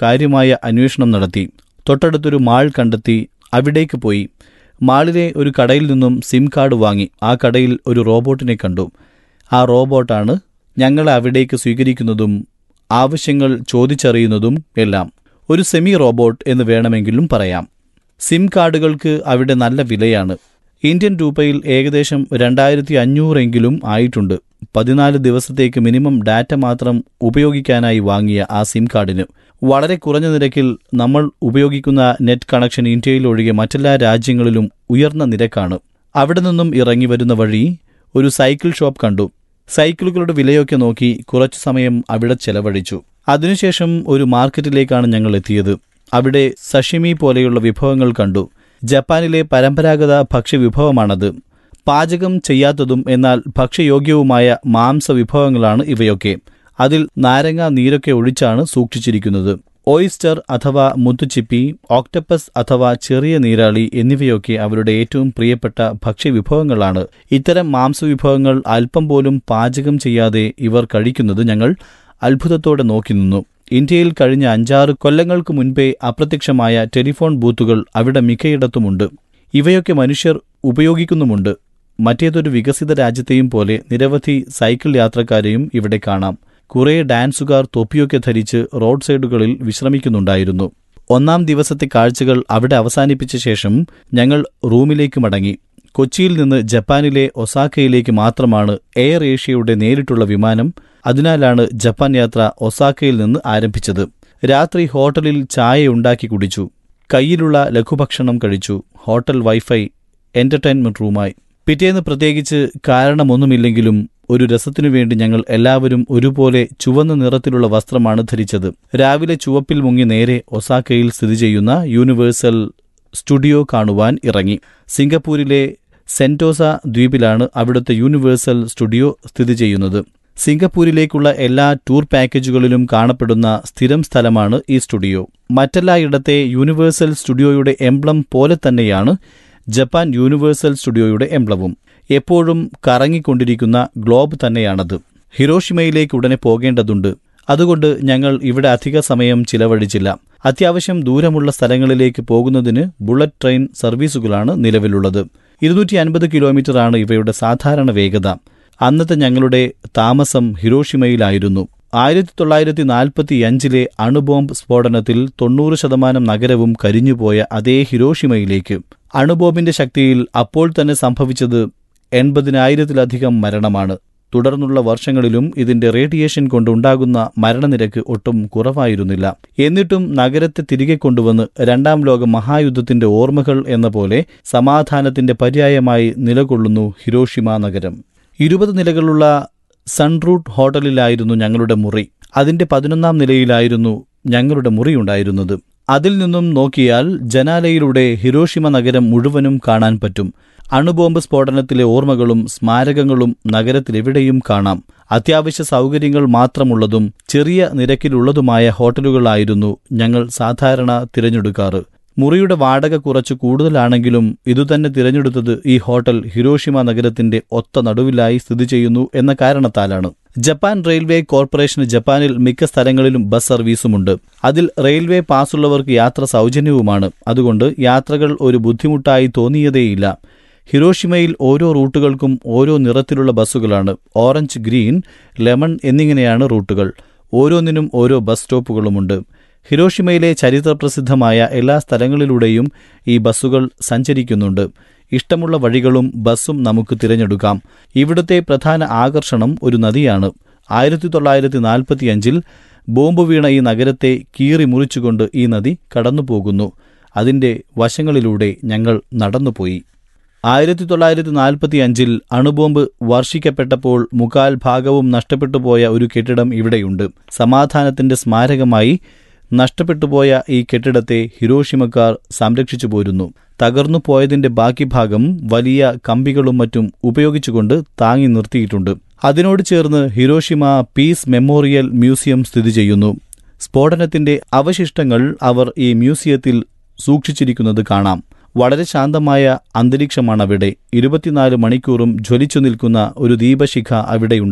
കാര്യമായ അന്വേഷണം നടത്തി തൊട്ടടുത്തൊരു മാൾ കണ്ടെത്തി അവിടേക്ക് പോയി മാളിലെ ഒരു കടയിൽ നിന്നും സിം കാർഡ് വാങ്ങി ആ കടയിൽ ഒരു റോബോട്ടിനെ കണ്ടു ആ റോബോട്ടാണ് ഞങ്ങളെ അവിടേക്ക് സ്വീകരിക്കുന്നതും ആവശ്യങ്ങൾ ചോദിച്ചറിയുന്നതും എല്ലാം ഒരു സെമി റോബോട്ട് എന്ന് വേണമെങ്കിലും പറയാം സിം കാർഡുകൾക്ക് അവിടെ നല്ല വിലയാണ് ഇന്ത്യൻ രൂപയിൽ ഏകദേശം രണ്ടായിരത്തി അഞ്ഞൂറെങ്കിലും ആയിട്ടുണ്ട് പതിനാല് ദിവസത്തേക്ക് മിനിമം ഡാറ്റ മാത്രം ഉപയോഗിക്കാനായി വാങ്ങിയ ആ സിം കാർഡിന് വളരെ കുറഞ്ഞ നിരക്കിൽ നമ്മൾ ഉപയോഗിക്കുന്ന നെറ്റ് കണക്ഷൻ ഇന്ത്യയിൽ ഒഴികെ മറ്റെല്ലാ രാജ്യങ്ങളിലും ഉയർന്ന നിരക്കാണ് അവിടെ നിന്നും ഇറങ്ങി വരുന്ന വഴി ഒരു സൈക്കിൾ ഷോപ്പ് കണ്ടു സൈക്കിളുകളുടെ വിലയൊക്കെ നോക്കി കുറച്ചു സമയം അവിടെ ചെലവഴിച്ചു അതിനുശേഷം ഒരു മാർക്കറ്റിലേക്കാണ് ഞങ്ങൾ എത്തിയത് അവിടെ സഷിമി പോലെയുള്ള വിഭവങ്ങൾ കണ്ടു ജപ്പാനിലെ പരമ്പരാഗത ഭക്ഷ്യവിഭവമാണത് പാചകം ചെയ്യാത്തതും എന്നാൽ ഭക്ഷ്യയോഗ്യവുമായ മാംസ വിഭവങ്ങളാണ് ഇവയൊക്കെ അതിൽ നാരങ്ങ നീരൊക്കെ ഒഴിച്ചാണ് സൂക്ഷിച്ചിരിക്കുന്നത് ഓയിസ്റ്റർ അഥവാ മുത്തുച്ചിപ്പി ഓക്ടപ്പസ് അഥവാ ചെറിയ നീരാളി എന്നിവയൊക്കെ അവരുടെ ഏറ്റവും പ്രിയപ്പെട്ട ഭക്ഷ്യവിഭവങ്ങളാണ് ഇത്തരം മാംസവിഭവങ്ങൾ അല്പം പോലും പാചകം ചെയ്യാതെ ഇവർ കഴിക്കുന്നത് ഞങ്ങൾ അത്ഭുതത്തോടെ നോക്കി നിന്നു ഇന്ത്യയിൽ കഴിഞ്ഞ അഞ്ചാറ് കൊല്ലങ്ങൾക്ക് മുൻപേ അപ്രത്യക്ഷമായ ടെലിഫോൺ ബൂത്തുകൾ അവിടെ മിക്കയിടത്തുമുണ്ട് ഇവയൊക്കെ മനുഷ്യർ ഉപയോഗിക്കുന്നുമുണ്ട് മറ്റേതൊരു വികസിത രാജ്യത്തെയും പോലെ നിരവധി സൈക്കിൾ യാത്രക്കാരെയും ഇവിടെ കാണാം കുറേ ഡാൻസുകാർ തൊപ്പിയൊക്കെ ധരിച്ച് റോഡ് സൈഡുകളിൽ വിശ്രമിക്കുന്നുണ്ടായിരുന്നു ഒന്നാം ദിവസത്തെ കാഴ്ചകൾ അവിടെ അവസാനിപ്പിച്ച ശേഷം ഞങ്ങൾ റൂമിലേക്ക് മടങ്ങി കൊച്ചിയിൽ നിന്ന് ജപ്പാനിലെ ഒസാക്കയിലേക്ക് മാത്രമാണ് എയർ ഏഷ്യയുടെ നേരിട്ടുള്ള വിമാനം അതിനാലാണ് ജപ്പാൻ യാത്ര ഒസാക്കയിൽ നിന്ന് ആരംഭിച്ചത് രാത്രി ഹോട്ടലിൽ ചായ ഉണ്ടാക്കി കുടിച്ചു കയ്യിലുള്ള ലഘുഭക്ഷണം കഴിച്ചു ഹോട്ടൽ വൈഫൈ എന്റർടൈൻമെന്റ് റൂമായി പിറ്റേന്ന് പ്രത്യേകിച്ച് കാരണമൊന്നുമില്ലെങ്കിലും ഒരു രസത്തിനു വേണ്ടി ഞങ്ങൾ എല്ലാവരും ഒരുപോലെ ചുവന്ന നിറത്തിലുള്ള വസ്ത്രമാണ് ധരിച്ചത് രാവിലെ ചുവപ്പിൽ മുങ്ങി നേരെ ഒസാക്കയിൽ സ്ഥിതി ചെയ്യുന്ന യൂണിവേഴ്സൽ സ്റ്റുഡിയോ കാണുവാൻ ഇറങ്ങി സിംഗപ്പൂരിലെ സെന്റോസ ദ്വീപിലാണ് അവിടുത്തെ യൂണിവേഴ്സൽ സ്റ്റുഡിയോ സ്ഥിതി ചെയ്യുന്നത് സിംഗപ്പൂരിലേക്കുള്ള എല്ലാ ടൂർ പാക്കേജുകളിലും കാണപ്പെടുന്ന സ്ഥിരം സ്ഥലമാണ് ഈ സ്റ്റുഡിയോ മറ്റെല്ലായിടത്തെ യൂണിവേഴ്സൽ സ്റ്റുഡിയോയുടെ എംബ്ലം പോലെ തന്നെയാണ് ജപ്പാൻ യൂണിവേഴ്സൽ സ്റ്റുഡിയോയുടെ എംബ്ലവും എപ്പോഴും കറങ്ങിക്കൊണ്ടിരിക്കുന്ന ഗ്ലോബ് തന്നെയാണത് ഹിരോഷിമയിലേക്ക് ഉടനെ പോകേണ്ടതുണ്ട് അതുകൊണ്ട് ഞങ്ങൾ ഇവിടെ അധിക സമയം ചിലവഴിച്ചില്ല അത്യാവശ്യം ദൂരമുള്ള സ്ഥലങ്ങളിലേക്ക് പോകുന്നതിന് ബുള്ളറ്റ് ട്രെയിൻ സർവീസുകളാണ് നിലവിലുള്ളത് ഇരുന്നൂറ്റി അൻപത് കിലോമീറ്ററാണ് ഇവയുടെ സാധാരണ വേഗത അന്നത്തെ ഞങ്ങളുടെ താമസം ഹിരോഷിമയിലായിരുന്നു ആയിരത്തി തൊള്ളായിരത്തി നാൽപ്പത്തി അഞ്ചിലെ അണുബോംബ് സ്ഫോടനത്തിൽ തൊണ്ണൂറ് ശതമാനം നഗരവും കരിഞ്ഞുപോയ അതേ ഹിരോഷിമയിലേക്ക് അണുബോംബിന്റെ ശക്തിയിൽ അപ്പോൾ തന്നെ സംഭവിച്ചത് എൺപതിനായിരത്തിലധികം മരണമാണ് തുടർന്നുള്ള വർഷങ്ങളിലും ഇതിന്റെ റേഡിയേഷൻ കൊണ്ടുണ്ടാകുന്ന മരണനിരക്ക് ഒട്ടും കുറവായിരുന്നില്ല എന്നിട്ടും നഗരത്തെ തിരികെ കൊണ്ടുവന്ന് രണ്ടാം ലോക മഹായുദ്ധത്തിന്റെ ഓർമ്മകൾ എന്ന പോലെ സമാധാനത്തിന്റെ പര്യായമായി നിലകൊള്ളുന്നു ഹിരോഷിമ നഗരം ഇരുപത് നിലകളുള്ള സൺറൂട്ട് ഹോട്ടലിലായിരുന്നു ഞങ്ങളുടെ മുറി അതിന്റെ പതിനൊന്നാം നിലയിലായിരുന്നു ഞങ്ങളുടെ മുറിയുണ്ടായിരുന്നത് അതിൽ നിന്നും നോക്കിയാൽ ജനാലയിലൂടെ ഹിരോഷിമ നഗരം മുഴുവനും കാണാൻ പറ്റും അണുബോംബ് സ്ഫോടനത്തിലെ ഓർമ്മകളും സ്മാരകങ്ങളും നഗരത്തിലെവിടെയും കാണാം അത്യാവശ്യ സൗകര്യങ്ങൾ മാത്രമുള്ളതും ചെറിയ നിരക്കിലുള്ളതുമായ ഹോട്ടലുകളായിരുന്നു ഞങ്ങൾ സാധാരണ തിരഞ്ഞെടുക്കാറ് മുറിയുടെ വാടക കുറച്ച് കൂടുതലാണെങ്കിലും ഇതുതന്നെ തിരഞ്ഞെടുത്തത് ഈ ഹോട്ടൽ ഹിരോഷിമ നഗരത്തിന്റെ ഒത്ത നടുവിലായി സ്ഥിതി ചെയ്യുന്നു എന്ന കാരണത്താലാണ് ജപ്പാൻ റെയിൽവേ കോർപ്പറേഷന് ജപ്പാനിൽ മിക്ക സ്ഥലങ്ങളിലും ബസ് സർവീസുമുണ്ട് അതിൽ റെയിൽവേ പാസുള്ളവർക്ക് യാത്ര സൗജന്യവുമാണ് അതുകൊണ്ട് യാത്രകൾ ഒരു ബുദ്ധിമുട്ടായി തോന്നിയതേയില്ല ഹിരോഷിമയിൽ ഓരോ റൂട്ടുകൾക്കും ഓരോ നിറത്തിലുള്ള ബസ്സുകളാണ് ഓറഞ്ച് ഗ്രീൻ ലെമൺ എന്നിങ്ങനെയാണ് റൂട്ടുകൾ ഓരോന്നിനും ഓരോ ബസ് സ്റ്റോപ്പുകളുമുണ്ട് ഹിരോഷിമയിലെ ചരിത്രപ്രസിദ്ധമായ എല്ലാ സ്ഥലങ്ങളിലൂടെയും ഈ ബസ്സുകൾ സഞ്ചരിക്കുന്നുണ്ട് ഇഷ്ടമുള്ള വഴികളും ബസ്സും നമുക്ക് തിരഞ്ഞെടുക്കാം ഇവിടുത്തെ പ്രധാന ആകർഷണം ഒരു നദിയാണ് ആയിരത്തി തൊള്ളായിരത്തി നാൽപ്പത്തിയഞ്ചിൽ ബോംബ് വീണ ഈ നഗരത്തെ കീറി മുറിച്ചുകൊണ്ട് ഈ നദി കടന്നുപോകുന്നു അതിന്റെ വശങ്ങളിലൂടെ ഞങ്ങൾ നടന്നുപോയി ആയിരത്തി തൊള്ളായിരത്തി നാൽപ്പത്തി അഞ്ചിൽ അണുബോംബ് വർഷിക്കപ്പെട്ടപ്പോൾ മുക്കാൽ ഭാഗവും നഷ്ടപ്പെട്ടുപോയ ഒരു കെട്ടിടം ഇവിടെയുണ്ട് സമാധാനത്തിന്റെ സ്മാരകമായി നഷ്ടപ്പെട്ടുപോയ ഈ കെട്ടിടത്തെ ഹിരോഷിമക്കാർ സംരക്ഷിച്ചു പോരുന്നു തകർന്നു പോയതിന്റെ ബാക്കി ഭാഗം വലിയ കമ്പികളും മറ്റും ഉപയോഗിച്ചുകൊണ്ട് താങ്ങി നിർത്തിയിട്ടുണ്ട് അതിനോട് ചേർന്ന് ഹിരോഷിമ പീസ് മെമ്മോറിയൽ മ്യൂസിയം സ്ഥിതി ചെയ്യുന്നു സ്ഫോടനത്തിന്റെ അവശിഷ്ടങ്ങൾ അവർ ഈ മ്യൂസിയത്തിൽ സൂക്ഷിച്ചിരിക്കുന്നത് കാണാം വളരെ ശാന്തമായ അന്തരീക്ഷമാണ് അവിടെ ഇരുപത്തിനാല് മണിക്കൂറും ജ്വലിച്ചു നിൽക്കുന്ന ഒരു ദീപശിഖ അവിടെയുണ്ട്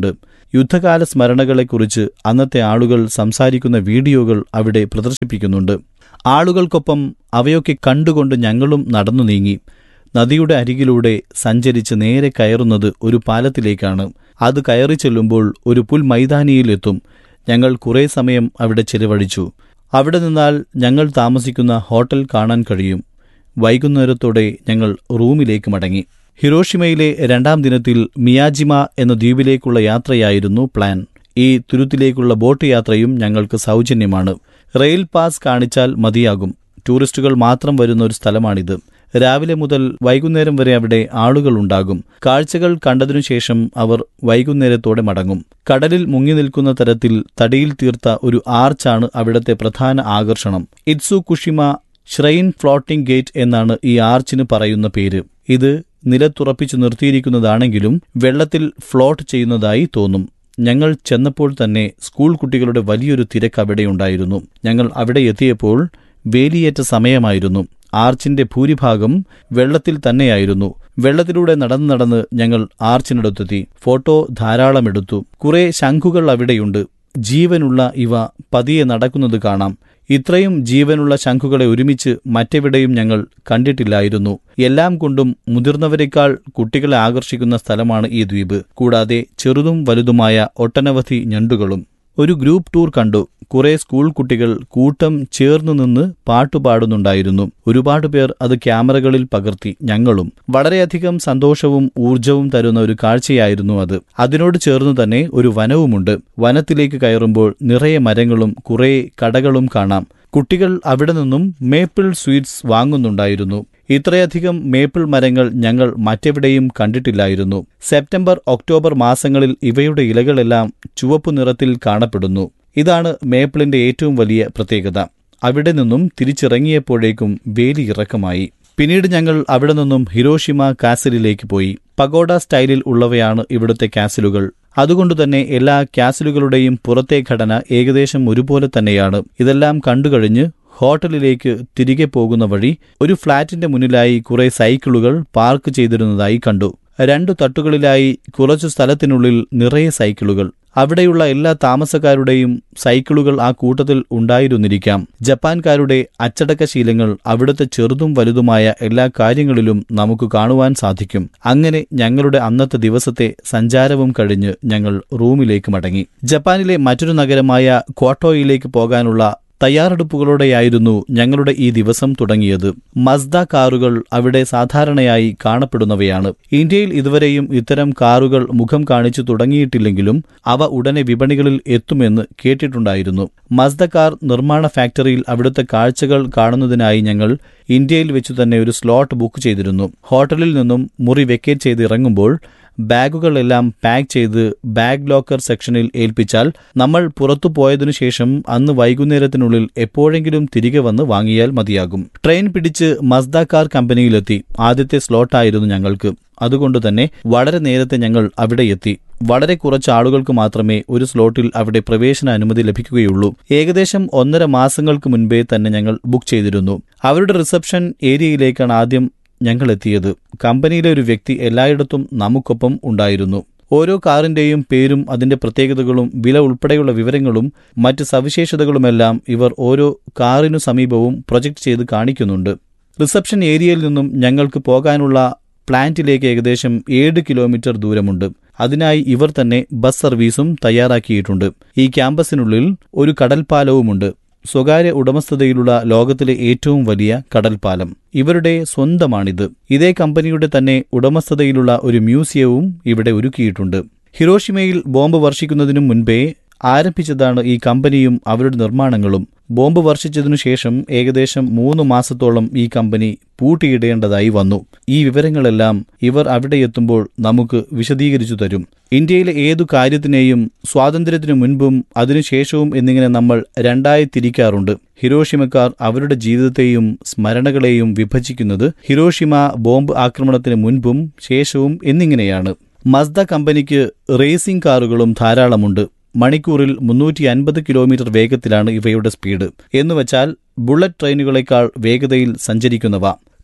യുദ്ധകാല സ്മരണകളെക്കുറിച്ച് അന്നത്തെ ആളുകൾ സംസാരിക്കുന്ന വീഡിയോകൾ അവിടെ പ്രദർശിപ്പിക്കുന്നുണ്ട് ആളുകൾക്കൊപ്പം അവയൊക്കെ കണ്ടുകൊണ്ട് ഞങ്ങളും നടന്നു നീങ്ങി നദിയുടെ അരികിലൂടെ സഞ്ചരിച്ച് നേരെ കയറുന്നത് ഒരു പാലത്തിലേക്കാണ് അത് കയറി ചെല്ലുമ്പോൾ ഒരു പുൽമൈതാനിയിലെത്തും ഞങ്ങൾ കുറേ സമയം അവിടെ ചിലവഴിച്ചു അവിടെ നിന്നാൽ ഞങ്ങൾ താമസിക്കുന്ന ഹോട്ടൽ കാണാൻ കഴിയും വൈകുന്നേരത്തോടെ ഞങ്ങൾ റൂമിലേക്ക് മടങ്ങി ഹിരോഷിമയിലെ രണ്ടാം ദിനത്തിൽ മിയാജിമ എന്ന ദ്വീപിലേക്കുള്ള യാത്രയായിരുന്നു പ്ലാൻ ഈ തുരുത്തിലേക്കുള്ള ബോട്ട് യാത്രയും ഞങ്ങൾക്ക് സൗജന്യമാണ് റെയിൽ പാസ് കാണിച്ചാൽ മതിയാകും ടൂറിസ്റ്റുകൾ മാത്രം വരുന്ന ഒരു സ്ഥലമാണിത് രാവിലെ മുതൽ വൈകുന്നേരം വരെ അവിടെ ആളുകൾ ഉണ്ടാകും കാഴ്ചകൾ കണ്ടതിനു ശേഷം അവർ വൈകുന്നേരത്തോടെ മടങ്ങും കടലിൽ മുങ്ങി നിൽക്കുന്ന തരത്തിൽ തടിയിൽ തീർത്ത ഒരു ആർച്ചാണ് അവിടത്തെ പ്രധാന ആകർഷണം Itsukushima shrine floating gate എന്നാണ് ഈ ആർച്ചിന് പറയുന്ന പേര് ഇത് നിലത്തുറപ്പിച്ചു നിർത്തിയിരിക്കുന്നതാണെങ്കിലും വെള്ളത്തിൽ ഫ്ലോട്ട് ചെയ്യുന്നതായി തോന്നും ഞങ്ങൾ ചെന്നപ്പോൾ തന്നെ സ്കൂൾ കുട്ടികളുടെ വലിയൊരു തിരക്ക് അവിടെയുണ്ടായിരുന്നു ഞങ്ങൾ അവിടെ എത്തിയപ്പോൾ വേലിയേറ്റ സമയമായിരുന്നു ആർച്ചിന്റെ ഭൂരിഭാഗം വെള്ളത്തിൽ തന്നെയായിരുന്നു വെള്ളത്തിലൂടെ നടന്ന് നടന്ന് ഞങ്ങൾ ആർച്ചിനടുത്തെത്തി ഫോട്ടോ ധാരാളം എടുത്തു കുറെ ശംഖുകൾ അവിടെയുണ്ട് ജീവനുള്ള ഇവ പതിയെ നടക്കുന്നത് കാണാം ഇത്രയും ജീവനുള്ള ശംഖുകളെ ഒരുമിച്ച് മറ്റെവിടെയും ഞങ്ങൾ കണ്ടിട്ടില്ലായിരുന്നു എല്ലാം കൊണ്ടും മുതിർന്നവരെക്കാൾ കുട്ടികളെ ആകർഷിക്കുന്ന സ്ഥലമാണ് ഈ ദ്വീപ് കൂടാതെ ചെറുതും വലുതുമായ ഒട്ടനവധി ഞണ്ടുകളും ഒരു ഗ്രൂപ്പ് ടൂർ കണ്ടു കുറെ സ്കൂൾ കുട്ടികൾ കൂട്ടം ചേർന്നു നിന്ന് പാട്ടുപാടുന്നുണ്ടായിരുന്നു ഒരുപാട് പേർ അത് ക്യാമറകളിൽ പകർത്തി ഞങ്ങളും വളരെയധികം സന്തോഷവും ഊർജവും തരുന്ന ഒരു കാഴ്ചയായിരുന്നു അത് അതിനോട് ചേർന്നു തന്നെ ഒരു വനവുമുണ്ട് വനത്തിലേക്ക് കയറുമ്പോൾ നിറയെ മരങ്ങളും കുറെ കടകളും കാണാം കുട്ടികൾ അവിടെ നിന്നും മേപ്പിൾ സ്വീറ്റ്സ് വാങ്ങുന്നുണ്ടായിരുന്നു ഇത്രയധികം മേപ്പിൾ മരങ്ങൾ ഞങ്ങൾ മറ്റെവിടെയും കണ്ടിട്ടില്ലായിരുന്നു സെപ്റ്റംബർ ഒക്ടോബർ മാസങ്ങളിൽ ഇവയുടെ ഇലകളെല്ലാം ചുവപ്പു നിറത്തിൽ കാണപ്പെടുന്നു ഇതാണ് മേപ്പിളിന്റെ ഏറ്റവും വലിയ പ്രത്യേകത അവിടെ നിന്നും തിരിച്ചിറങ്ങിയപ്പോഴേക്കും വേലി ഇറക്കമായി പിന്നീട് ഞങ്ങൾ അവിടെ നിന്നും ഹിരോഷിമ കാസിലിലേക്ക് പോയി പഗോഡ സ്റ്റൈലിൽ ഉള്ളവയാണ് ഇവിടുത്തെ കാസിലുകൾ അതുകൊണ്ടുതന്നെ എല്ലാ കാസിലുകളുടെയും പുറത്തെ ഘടന ഏകദേശം ഒരുപോലെ തന്നെയാണ് ഇതെല്ലാം കണ്ടുകഴിഞ്ഞ് ഹോട്ടലിലേക്ക് തിരികെ പോകുന്ന വഴി ഒരു ഫ്ളാറ്റിന്റെ മുന്നിലായി കുറെ സൈക്കിളുകൾ പാർക്ക് ചെയ്തിരുന്നതായി കണ്ടു രണ്ടു തട്ടുകളിലായി കുറച്ചു സ്ഥലത്തിനുള്ളിൽ നിറയെ സൈക്കിളുകൾ അവിടെയുള്ള എല്ലാ താമസക്കാരുടെയും സൈക്കിളുകൾ ആ കൂട്ടത്തിൽ ഉണ്ടായിരുന്നിരിക്കാം ജപ്പാൻകാരുടെ അച്ചടക്ക ശീലങ്ങൾ അവിടുത്തെ ചെറുതും വലുതുമായ എല്ലാ കാര്യങ്ങളിലും നമുക്ക് കാണുവാൻ സാധിക്കും അങ്ങനെ ഞങ്ങളുടെ അന്നത്തെ ദിവസത്തെ സഞ്ചാരവും കഴിഞ്ഞ് ഞങ്ങൾ റൂമിലേക്ക് മടങ്ങി ജപ്പാനിലെ മറ്റൊരു നഗരമായ ക്വാട്ടോയിലേക്ക് പോകാനുള്ള തയ്യാറെടുപ്പുകളോടെയായിരുന്നു ഞങ്ങളുടെ ഈ ദിവസം തുടങ്ങിയത് മസ്ദ കാറുകൾ അവിടെ സാധാരണയായി കാണപ്പെടുന്നവയാണ് ഇന്ത്യയിൽ ഇതുവരെയും ഇത്തരം കാറുകൾ മുഖം കാണിച്ചു തുടങ്ങിയിട്ടില്ലെങ്കിലും അവ ഉടനെ വിപണികളിൽ എത്തുമെന്ന് കേട്ടിട്ടുണ്ടായിരുന്നു മസ്ദ കാർ നിർമ്മാണ ഫാക്ടറിയിൽ അവിടുത്തെ കാഴ്ചകൾ കാണുന്നതിനായി ഞങ്ങൾ ഇന്ത്യയിൽ വെച്ചു തന്നെ ഒരു സ്ലോട്ട് ബുക്ക് ചെയ്തിരുന്നു ഹോട്ടലിൽ നിന്നും മുറി വെക്കേറ്റ് ചെയ്ത് ഇറങ്ങുമ്പോൾ ബാഗുകളെല്ലാം പാക്ക് ചെയ്ത് ബാഗ് ലോക്കർ സെക്ഷനിൽ ഏൽപ്പിച്ചാൽ നമ്മൾ പുറത്തു പോയതിനു ശേഷം അന്ന് വൈകുന്നേരത്തിനുള്ളിൽ എപ്പോഴെങ്കിലും തിരികെ വന്ന് വാങ്ങിയാൽ മതിയാകും ട്രെയിൻ പിടിച്ച് മസ്ദ കാർ കമ്പനിയിലെത്തി ആദ്യത്തെ സ്ലോട്ടായിരുന്നു ഞങ്ങൾക്ക് അതുകൊണ്ട് തന്നെ വളരെ നേരത്തെ ഞങ്ങൾ അവിടെ എത്തി വളരെ കുറച്ച് ആളുകൾക്ക് മാത്രമേ ഒരു സ്ലോട്ടിൽ അവിടെ പ്രവേശന അനുമതി ലഭിക്കുകയുള്ളൂ ഏകദേശം ഒന്നര മാസങ്ങൾക്ക് മുൻപേ തന്നെ ഞങ്ങൾ ബുക്ക് ചെയ്തിരുന്നു അവരുടെ റിസപ്ഷൻ ഏരിയയിലേക്കാണ് ആദ്യം ഞങ്ങൾ എത്തിയത് കമ്പനിയിലെ ഒരു വ്യക്തി എല്ലായിടത്തും നമുക്കൊപ്പം ഉണ്ടായിരുന്നു ഓരോ കാറിന്റെയും പേരും അതിന്റെ പ്രത്യേകതകളും വില ഉൾപ്പെടെയുള്ള വിവരങ്ങളും മറ്റ് സവിശേഷതകളുമെല്ലാം ഇവർ ഓരോ കാറിനു സമീപവും പ്രൊജക്ട് ചെയ്ത് കാണിക്കുന്നുണ്ട് റിസപ്ഷൻ ഏരിയയിൽ നിന്നും ഞങ്ങൾക്ക് പോകാനുള്ള പ്ലാന്റിലേക്ക് ഏകദേശം ഏഴ് കിലോമീറ്റർ ദൂരമുണ്ട് അതിനായി ഇവർ തന്നെ ബസ് സർവീസും തയ്യാറാക്കിയിട്ടുണ്ട് ഈ ക്യാമ്പസിനുള്ളിൽ ഒരു കടൽപ്പാലവുമുണ്ട് സ്വകാര്യ ഉടമസ്ഥതയിലുള്ള ലോകത്തിലെ ഏറ്റവും വലിയ കടൽപ്പാലം ഇവരുടെ സ്വന്തമാണിത് ഇതേ കമ്പനിയുടെ തന്നെ ഉടമസ്ഥതയിലുള്ള ഒരു മ്യൂസിയവും ഇവിടെ ഒരുക്കിയിട്ടുണ്ട് ഹിരോഷിമയിൽ ബോംബ് വർഷിക്കുന്നതിനു മുൻപേ ആരംഭിച്ചതാണ് ഈ കമ്പനിയും അവരുടെ നിർമ്മാണങ്ങളും ബോംബ് വർഷിച്ചതിനു ശേഷം ഏകദേശം മൂന്ന് മാസത്തോളം ഈ കമ്പനി പൂട്ടിയിടേണ്ടതായി വന്നു ഈ വിവരങ്ങളെല്ലാം ഇവർ അവിടെ എത്തുമ്പോൾ നമുക്ക് വിശദീകരിച്ചു തരും ഇന്ത്യയിലെ ഏതു കാര്യത്തിനെയും സ്വാതന്ത്ര്യത്തിനു മുൻപും അതിനുശേഷവും എന്നിങ്ങനെ നമ്മൾ രണ്ടായി തിരിക്കാറുണ്ട് ഹിരോഷിമക്കാർ അവരുടെ ജീവിതത്തെയും സ്മരണകളെയും വിഭജിക്കുന്നത് ഹിരോഷിമ ബോംബ് ആക്രമണത്തിന് മുൻപും ശേഷവും എന്നിങ്ങനെയാണ് മസ്ദ കമ്പനിക്ക് റേസിംഗ് കാറുകളും ധാരാളമുണ്ട് മണിക്കൂറിൽ മുന്നൂറ്റി അൻപത് കിലോമീറ്റർ വേഗത്തിലാണ് ഇവയുടെ സ്പീഡ് എന്നുവച്ചാൽ ബുള്ളറ്റ് ട്രെയിനുകളെക്കാൾ വേഗതയിൽ സഞ്ചരിക്കുന്നവ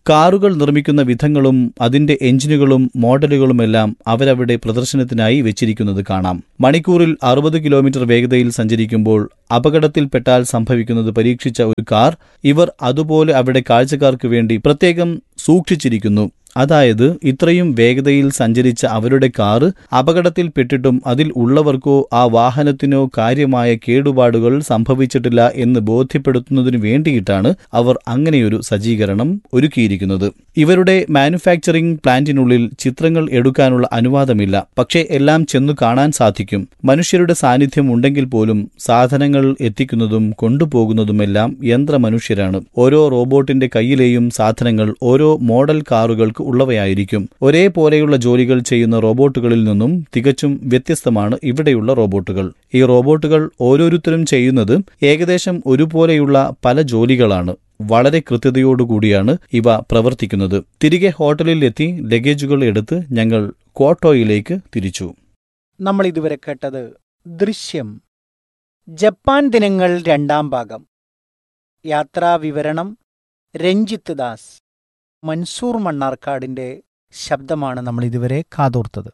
കാറുകൾ നിർമ്മിക്കുന്ന വിധങ്ങളും അതിന്റെ എഞ്ചിനുകളും മോഡലുകളുമെല്ലാം അവരവിടെ പ്രദർശനത്തിനായി വെച്ചിരിക്കുന്നത് കാണാം മണിക്കൂറിൽ അറുപത് കിലോമീറ്റർ വേഗതയിൽ സഞ്ചരിക്കുമ്പോൾ അപകടത്തിൽപ്പെട്ടാൽ സംഭവിക്കുന്നത് പരീക്ഷിച്ച ഒരു കാർ ഇവർ അതുപോലെ അവിടെ കാഴ്ചക്കാർക്ക് വേണ്ടി പ്രത്യേകം സൂക്ഷിച്ചിരിക്കുന്നു അതായത് ഇത്രയും വേഗതയിൽ സഞ്ചരിച്ച അവരുടെ കാറ് അപകടത്തിൽപ്പെട്ടിട്ടും അതിൽ ഉള്ളവർക്കോ ആ വാഹനത്തിനോ കാര്യമായ കേടുപാടുകൾ സംഭവിച്ചിട്ടില്ല എന്ന് ബോധ്യപ്പെടുത്തുന്നതിനു വേണ്ടിയിട്ടാണ് അവർ അങ്ങനെയൊരു സജ്ജീകരണം ഒരുക്കിയിരിക്കുന്നത് ഇവരുടെ മാനുഫാക്ചറിംഗ് പ്ലാന്റിനുള്ളിൽ ചിത്രങ്ങൾ എടുക്കാനുള്ള അനുവാദമില്ല പക്ഷേ എല്ലാം ചെന്നു കാണാൻ സാധിക്കും മനുഷ്യരുടെ സാന്നിധ്യം ഉണ്ടെങ്കിൽ പോലും സാധനങ്ങൾ എത്തിക്കുന്നതും കൊണ്ടുപോകുന്നതുമെല്ലാം യന്ത്രമനുഷ്യരാണ് ഓരോ റോബോട്ടിന്റെ കയ്യിലെയും സാധനങ്ങൾ ഓരോ മോഡൽ കാറുകൾക്ക് ഉള്ളവയായിരിക്കും ഒരേപോലെയുള്ള ജോലികൾ ചെയ്യുന്ന റോബോട്ടുകളിൽ നിന്നും തികച്ചും വ്യത്യസ്തമാണ് ഇവിടെയുള്ള റോബോട്ടുകൾ ഈ റോബോട്ടുകൾ ഓരോരുത്തരും ചെയ്യുന്നത് ഏകദേശം ഒരുപോലെയുള്ള പല ജോലികളാണ് വളരെ കൃത്യതയോടുകൂടിയാണ് ഇവ പ്രവർത്തിക്കുന്നത് തിരികെ ഹോട്ടലിൽ എത്തി ലഗേജുകൾ എടുത്ത് ഞങ്ങൾ ക്വാട്ടോയിലേക്ക് തിരിച്ചു നമ്മൾ ഇതുവരെ കേട്ടത് ദൃശ്യം ജപ്പാൻ ദിനങ്ങൾ രണ്ടാം ഭാഗം യാത്രാ വിവരണം രഞ്ജിത്ത് ദാസ് മൻസൂർ മണ്ണാർക്കാടിന്റെ ശബ്ദമാണ് നമ്മൾ ഇതുവരെ കാതോർത്തത്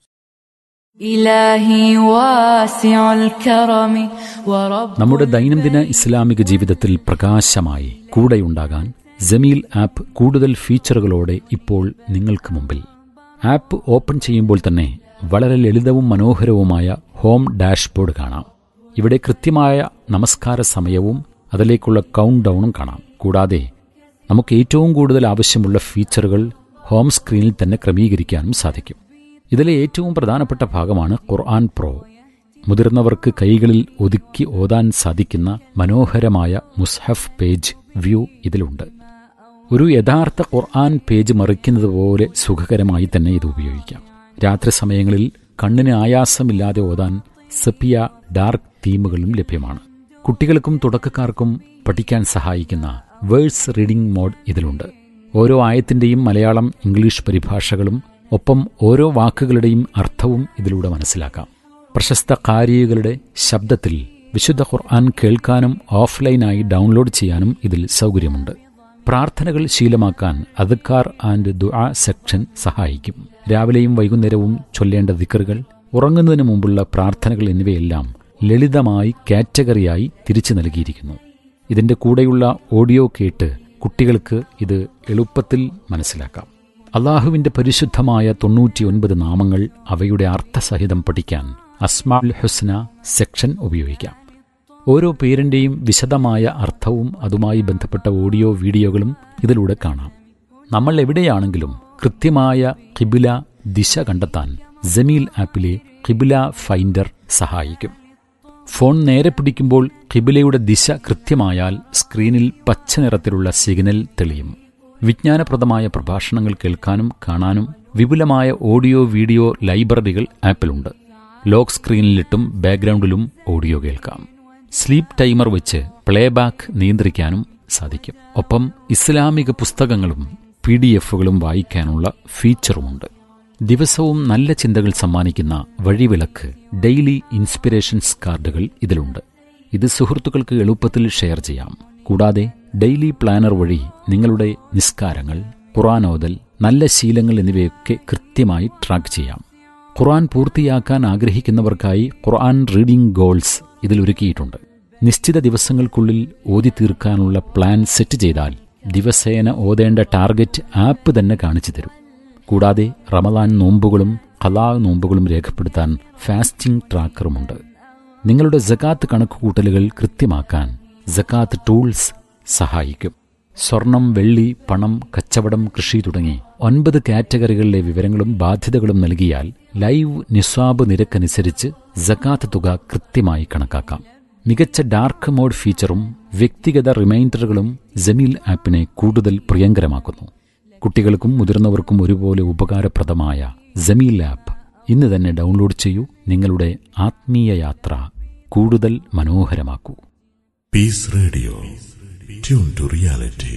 إلهي واسع الكرم ورب നമ്മുടെ ദൈനംദിന ഇസ്ലാമിക ജീവിതത്തിൽ പ്രകാശമായി കൂടെയുണ്ടാകാൻ ജമീൽ ആപ്പ് കൂടുതൽ ഫീച്ചറുകളോടെ ഇപ്പോൾ നിങ്ങൾക്ക് മുമ്പിൽ ആപ്പ് ഓപ്പൺ ചെയ്യുമ്പോൾ തന്നെ വളരെ ലളിതവും മനോഹരവുമായ ഹോം ഡാഷ്ബോർഡ് കാണാം ഇവിടെ കൃത്യമായ നമസ്കാര സമയവും അതിലേക്കുള്ള കൗണ്ട് ഡൗണും കാണാം കൂടാതെ നമുക്ക് ഏറ്റവും കൂടുതൽ ആവശ്യമുള്ള ഫീച്ചറുകൾ ഹോം സ്ക്രീനിൽ തന്നെ ക്രമീകരിക്കാനും സാധിക്കും ഇതിലെ ഏറ്റവും പ്രധാനപ്പെട്ട ഭാഗമാണ് ഖുർആൻ പ്രോ മുതിർന്നവർക്ക് കൈകളിൽ ഒതുക്കി ഓതാൻ സാധിക്കുന്ന മനോഹരമായ മുസ്ഹഫ് പേജ് വ്യൂ ഇതിലുണ്ട് ഒരു യഥാർത്ഥ ഖുർആൻ പേജ് മറിക്കുന്നത് പോലെ സുഖകരമായി തന്നെ ഇത് ഉപയോഗിക്കാം രാത്രി സമയങ്ങളിൽ കണ്ണിന് ആയാസമില്ലാതെ ഓതാൻ സെപ്പിയ ഡാർക്ക് തീമുകളും ലഭ്യമാണ് കുട്ടികൾക്കും തുടക്കക്കാർക്കും പഠിക്കാൻ സഹായിക്കുന്ന വേഴ്സ് റീഡിംഗ് മോഡ് ഇതിലുണ്ട് ഓരോ ആയത്തിന്റെയും മലയാളം ഇംഗ്ലീഷ് പരിഭാഷകളും ഒപ്പം ഓരോ വാക്കുകളുടെയും അർത്ഥവും ഇതിലൂടെ മനസ്സിലാക്കാം പ്രശസ്ത കാരികളുടെ ശബ്ദത്തിൽ വിശുദ്ധ ഖുർആൻ കേൾക്കാനും ഓഫ്ലൈനായി ഡൗൺലോഡ് ചെയ്യാനും ഇതിൽ സൗകര്യമുണ്ട് പ്രാർത്ഥനകൾ ശീലമാക്കാൻ അദ്ക്കാർ ആൻഡ് ദുആ സെക്ഷൻ സഹായിക്കും രാവിലെയും വൈകുന്നേരവും ചൊല്ലേണ്ട ദിക്കറുകൾ ഉറങ്ങുന്നതിന് മുമ്പുള്ള പ്രാർത്ഥനകൾ എന്നിവയെല്ലാം ലളിതമായി കാറ്റഗറിയായി തിരിച്ചു നൽകിയിരിക്കുന്നു ഇതിന്റെ കൂടെയുള്ള ഓഡിയോ കേട്ട് കുട്ടികൾക്ക് ഇത് എളുപ്പത്തിൽ മനസ്സിലാക്കാം അള്ളാഹുവിന്റെ പരിശുദ്ധമായ തൊണ്ണൂറ്റിയൊൻപത് നാമങ്ങൾ അവയുടെ അർത്ഥസഹിതം പഠിക്കാൻ അസ്മാൽ ഹുസ്ന സെക്ഷൻ ഉപയോഗിക്കാം ഓരോ പേരിന്റെയും വിശദമായ അർത്ഥവും അതുമായി ബന്ധപ്പെട്ട ഓഡിയോ വീഡിയോകളും ഇതിലൂടെ കാണാം നമ്മൾ എവിടെയാണെങ്കിലും കൃത്യമായ കിബില ദിശ കണ്ടെത്താൻ ജമീൽ ആപ്പിലെ കിബില ഫൈൻഡർ സഹായിക്കും ഫോൺ നേരെ പിടിക്കുമ്പോൾ കിബിലയുടെ ദിശ കൃത്യമായാൽ സ്ക്രീനിൽ പച്ച നിറത്തിലുള്ള സിഗ്നൽ തെളിയും വിജ്ഞാനപ്രദമായ പ്രഭാഷണങ്ങൾ കേൾക്കാനും കാണാനും വിപുലമായ ഓഡിയോ വീഡിയോ ലൈബ്രറികൾ ആപ്പിലുണ്ട് ലോക്ക് സ്ക്രീനിലിട്ടും ബാക്ക്ഗ്രൗണ്ടിലും ഓഡിയോ കേൾക്കാം സ്ലീപ്പ് ടൈമർ വെച്ച് പ്ലേബാക്ക് നിയന്ത്രിക്കാനും സാധിക്കും ഒപ്പം ഇസ്ലാമിക പുസ്തകങ്ങളും പി ഡി എഫുകളും വായിക്കാനുള്ള ഫീച്ചറുമുണ്ട് ദിവസവും നല്ല ചിന്തകൾ സമ്മാനിക്കുന്ന വഴിവിളക്ക് ഡെയിലി ഇൻസ്പിറേഷൻസ് കാർഡുകൾ ഇതിലുണ്ട് ഇത് സുഹൃത്തുക്കൾക്ക് എളുപ്പത്തിൽ ഷെയർ ചെയ്യാം കൂടാതെ ഡെയിലി പ്ലാനർ വഴി നിങ്ങളുടെ നിസ്കാരങ്ങൾ ഖുറാനോദൽ നല്ല ശീലങ്ങൾ എന്നിവയൊക്കെ കൃത്യമായി ട്രാക്ക് ചെയ്യാം ഖുർആൻ പൂർത്തിയാക്കാൻ ആഗ്രഹിക്കുന്നവർക്കായി ഖുർആൻ റീഡിംഗ് ഗോൾസ് ഇതിൽ ഒരുക്കിയിട്ടുണ്ട് നിശ്ചിത ദിവസങ്ങൾക്കുള്ളിൽ ഓതി തീർക്കാനുള്ള പ്ലാൻ സെറ്റ് ചെയ്താൽ ദിവസേന ഓതേണ്ട ടാർഗറ്റ് ആപ്പ് തന്നെ കാണിച്ചു തരും കൂടാതെ റമദാൻ നോമ്പുകളും ഖലാ നോമ്പുകളും രേഖപ്പെടുത്താൻ ഫാസ്റ്റിംഗ് ട്രാക്കറുമുണ്ട് നിങ്ങളുടെ ജക്കാത്ത് കണക്കുകൂട്ടലുകൾ കൃത്യമാക്കാൻ ജക്കാത്ത് ടൂൾസ് സഹായിക്കും സ്വർണം വെള്ളി പണം കച്ചവടം കൃഷി തുടങ്ങി ഒൻപത് കാറ്റഗറികളിലെ വിവരങ്ങളും ബാധ്യതകളും നൽകിയാൽ ലൈവ് നിസ്വാബ് നിരക്കനുസരിച്ച് ജക്കാത്ത് തുക കൃത്യമായി കണക്കാക്കാം മികച്ച ഡാർക്ക് മോഡ് ഫീച്ചറും വ്യക്തിഗത റിമൈൻഡറുകളും ജമീൽ ആപ്പിനെ കൂടുതൽ പ്രിയങ്കരമാക്കുന്നു കുട്ടികൾക്കും മുതിർന്നവർക്കും ഒരുപോലെ ഉപകാരപ്രദമായ ജമീൽ ആപ്പ് ഇന്ന് തന്നെ ഡൗൺലോഡ് ചെയ്യൂ നിങ്ങളുടെ ആത്മീയ യാത്ര കൂടുതൽ മനോഹരമാക്കൂ Peace Radio. Tune to reality.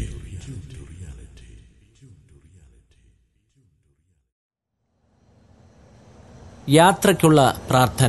യാത്രയ്ക്കുള്ള പ്രാർത്ഥന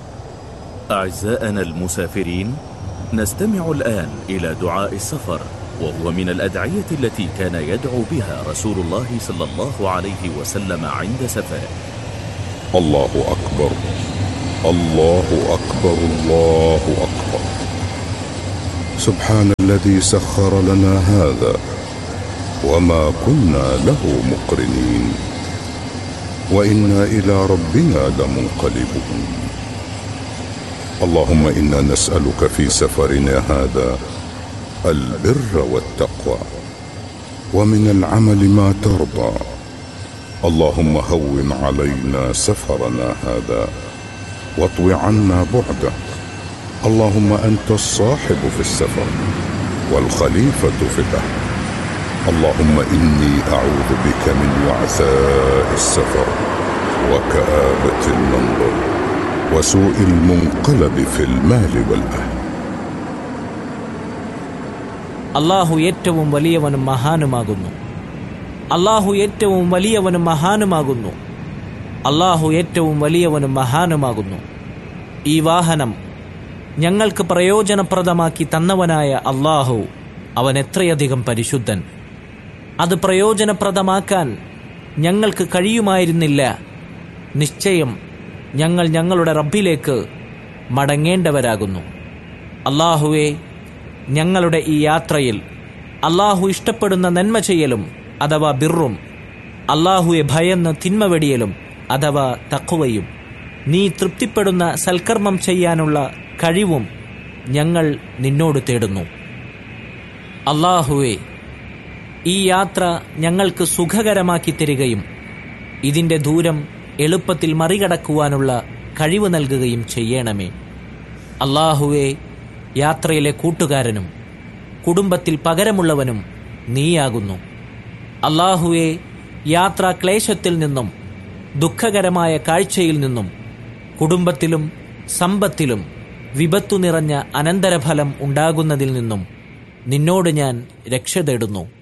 أعزائنا المسافرين نستمع الآن إلى دعاء السفر وهو من الأدعية التي كان يدعو بها رسول الله صلى الله عليه وسلم عند سفره الله أكبر الله أكبر الله أكبر سبحان الذي سخر لنا هذا وما كنا له مقرنين وإنا إلى ربنا لمنقلبون اللهم إنا نسألك في سفرنا هذا البر والتقوى ومن العمل ما ترضى اللهم هون علينا سفرنا هذا واطو عنا بعده اللهم انت الصاحب في السفر والخليفه في الاهل اللهم اني اعوذ بك من وعثاء السفر وكابه المنظر وسوء المنقلب في المال والاهل അള്ളാഹു ഏറ്റവും വലിയവനും മഹാനുമാകുന്നു അള്ളാഹു ഏറ്റവും വലിയവനും മഹാനുമാകുന്നു അള്ളാഹു ഏറ്റവും വലിയവനും മഹാനുമാകുന്നു ഈ വാഹനം ഞങ്ങൾക്ക് പ്രയോജനപ്രദമാക്കി തന്നവനായ അള്ളാഹു അവൻ എത്രയധികം പരിശുദ്ധൻ അത് പ്രയോജനപ്രദമാക്കാൻ ഞങ്ങൾക്ക് കഴിയുമായിരുന്നില്ല നിശ്ചയം ഞങ്ങൾ ഞങ്ങളുടെ റബ്ബിലേക്ക് മടങ്ങേണ്ടവരാകുന്നു അള്ളാഹുവെ ഞങ്ങളുടെ ഈ യാത്രയിൽ അള്ളാഹു ഇഷ്ടപ്പെടുന്ന നന്മ ചെയ്യലും അഥവാ ബിറും അള്ളാഹുവെ ഭയന്ന് തിന്മ വെടിയലും അഥവാ തക്കുവയും നീ തൃപ്തിപ്പെടുന്ന സൽക്കർമ്മം ചെയ്യാനുള്ള കഴിവും ഞങ്ങൾ നിന്നോട് തേടുന്നു അള്ളാഹുവെ ഈ യാത്ര ഞങ്ങൾക്ക് സുഖകരമാക്കി തരികയും ഇതിന്റെ ദൂരം എളുപ്പത്തിൽ മറികടക്കുവാനുള്ള കഴിവ് നൽകുകയും ചെയ്യണമേ അള്ളാഹുവെ യാത്രയിലെ കൂട്ടുകാരനും കുടുംബത്തിൽ പകരമുള്ളവനും നീയാകുന്നു അള്ളാഹുവെ യാത്രാ ക്ലേശത്തിൽ നിന്നും ദുഃഖകരമായ കാഴ്ചയിൽ നിന്നും കുടുംബത്തിലും സമ്പത്തിലും വിപത്തു നിറഞ്ഞ അനന്തരഫലം ഉണ്ടാകുന്നതിൽ നിന്നും നിന്നോട് ഞാൻ രക്ഷ തേടുന്നു